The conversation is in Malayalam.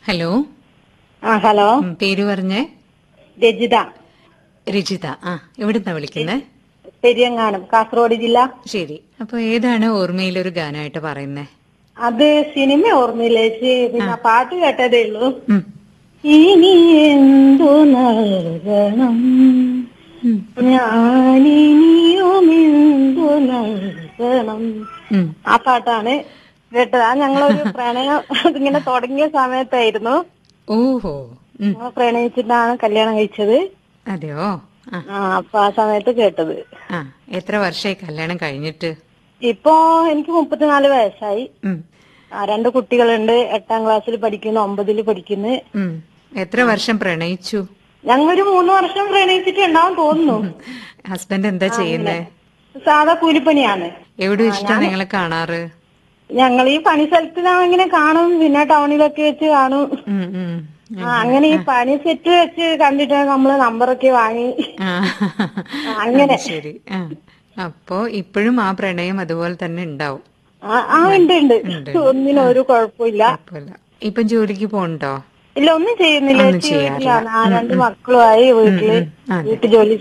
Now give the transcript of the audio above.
ഹലോ ആ ഹലോ ഉം, പേര് പറഞ്ഞേ രജിത രജിത ആ എവിടുന്നാ വിളിക്കുന്നേ പെരിയങ്ങാനം കാസർഗോഡ് ജില്ല ശരി അപ്പൊ ഏതാണ് ഓർമ്മയിലൊരു ഗാനമായിട്ട് പറയുന്നേ അത് സിനിമ ഓർമ്മയിലേക്ക് പിന്നെ പാട്ട് കേട്ടതേ ഉള്ളൂ ഉം, ഇനി എന്തു നൽകണം ഉം, ഞാനിനിയും എന്തു നൽകണം ഉം. ആ പാട്ടാണ് കേട്ടത് ആ ഞങ്ങളൊരു പ്രണയം ഇങ്ങനെ തുടങ്ങിയ സമയത്തായിരുന്നു ഓഹോ ഉം, ഞങ്ങൾ പ്രണയിച്ചിട്ടാണ് കല്യാണം കഴിച്ചത് അതെയോ ആ ആ അപ്പൊ ആ സമയത്ത് കേട്ടത് ആ എത്ര വർഷമായി കല്യാണം കഴിഞ്ഞിട്ട് ഇപ്പോ എനിക്ക് മുപ്പത്തിനാല് വയസ്സായി ഉം, ആ, രണ്ട് കുട്ടികളുണ്ട് എട്ടാം ക്ലാസ്സിൽ പഠിക്കുന്നു ഒമ്പതിൽ പഠിക്കുന്നു ഉം. എത്ര വർഷം പ്രണയിച്ചു ഞങ്ങളൊരു മൂന്ന് വർഷം പ്രണയിച്ചിട്ടുണ്ടാവും തോന്നുന്നു ഹസ്ബൻഡ് എന്താ ചെയ്യുന്നേ സാധാ കൂലിപ്പണിയാണ് എവിടെ ഇഷ്ടം നിങ്ങളെ കാണാറ് ഞങ്ങൾ ഈ പണി സ്ഥലത്തിലാണ് ഇങ്ങനെ കാണും പിന്നെ ടൗണിലൊക്കെ വെച്ച് കാണും ഉം, ഉം. ആ, അങ്ങനെ ഈ പണി സെറ്റ് വെച്ച് കണ്ടിട്ട് നമ്മള് നമ്പറൊക്കെ വാങ്ങി ആ, അങ്ങനെ. അത് ശരി ആ അപ്പോ ഇപ്പോഴും ആ പ്രണയം അതുപോലെ തന്നെ ഉണ്ടാവും ആ ആ ഉണ്ട് ഉണ്ട് ഉണ്ട്. ഒന്നിനും ഒരു കുഴപ്പമില്ല കുഴപ്പമില്ല ഇപ്പം ജോലിക്ക് പോണ്ടോ ഇല്ല ഒന്നും ചെയ്യുന്നില്ല ഒന്നും ചേച്ചി ചെയ്യാറില്ല. വീട്ടിലാണ് ആ രണ്ട് മക്കളുമായി വീട്ടില് അതെ വീട്ടു ജോലി